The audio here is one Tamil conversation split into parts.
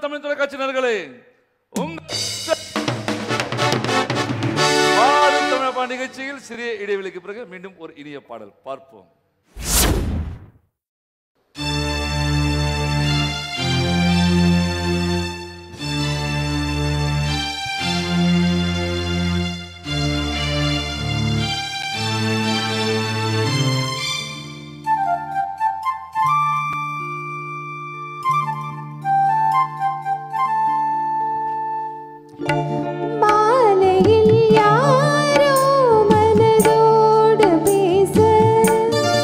தமிழ் தொலைக்காட்சியினர்களே உங்க பாடும் தமிழ் பா நிகழ்ச்சியில் சிறிய இடைவெளிக்கு பிறகு மீண்டும் ஒரு இனிய பாடல் பார்ப்போம் மாலையில் யாரோ மனதோடு பேச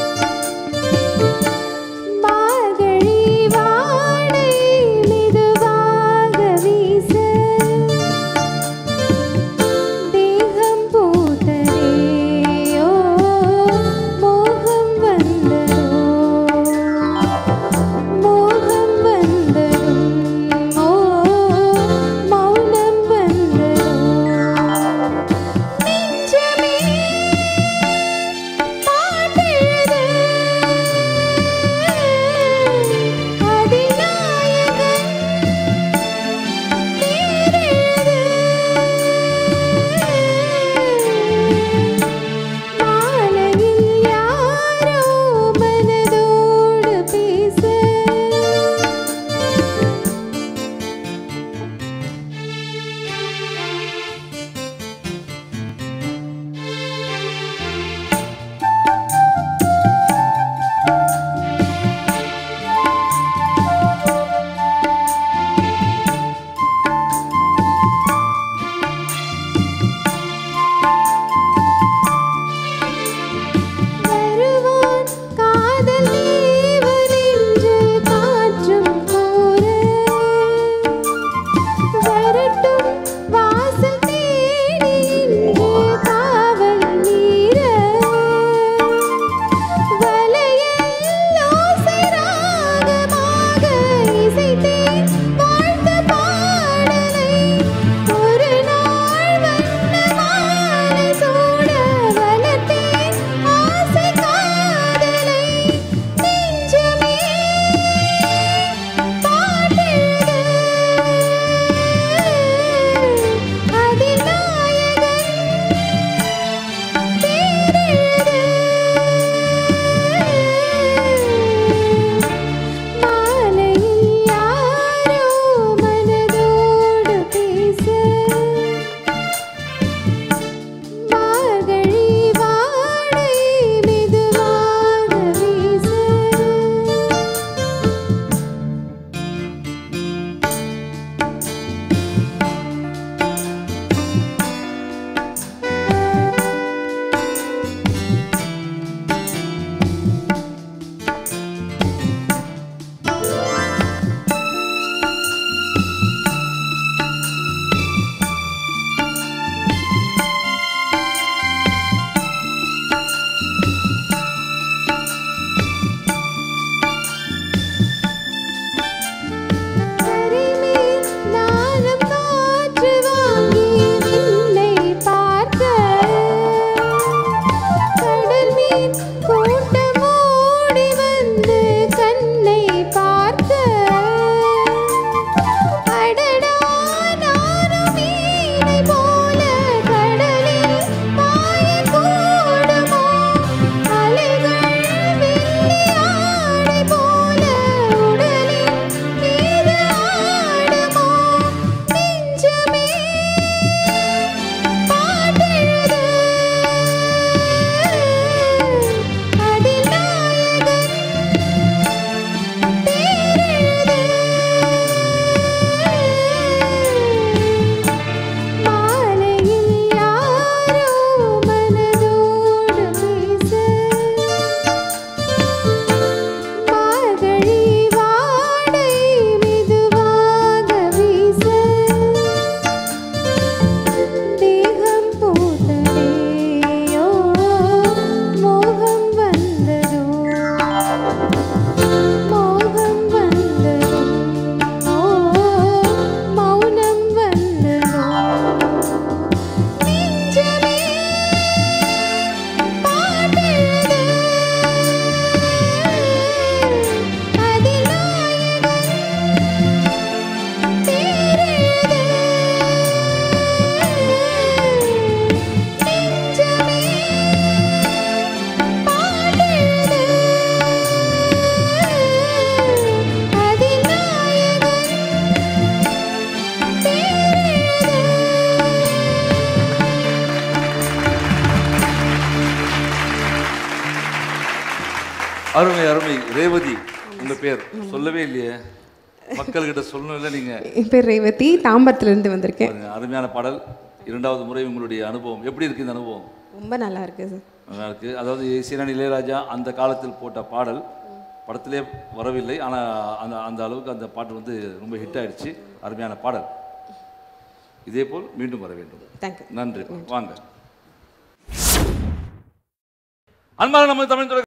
அருமை அருமை ரேவதி உங்க பேர் சொல்லவே இல்லையே மக்கள்கிட்ட சொல்லணும் இல்லை நீங்க என் பேர் ரேவதி தாம்பரத்துலேருந்து வந்திருக்கேன் பாருங்க, அருமையான பாடல் இரண்டாவது முறை உங்களுடைய அனுபவம் எப்படி இருக்கு இந்த அனுபவம் ரொம்ப நல்லா இருக்கு சார் நல்லா இருக்கு அதாவது இசைஞானி இளையராஜா அந்த காலத்தில் போட்ட பாடல் படத்திலே வரவில்லை ஆனால் அந்த அந்த அளவுக்கு அந்த பாட்டு வந்து ரொம்ப ஹிட் ஆயிடுச்சு அருமையான பாடல் இதேபோல் மீண்டும் வர வேண்டும் தேங்க்யூ நன்றி வாங்க அன்பான நம்ம தமிழ் தொலை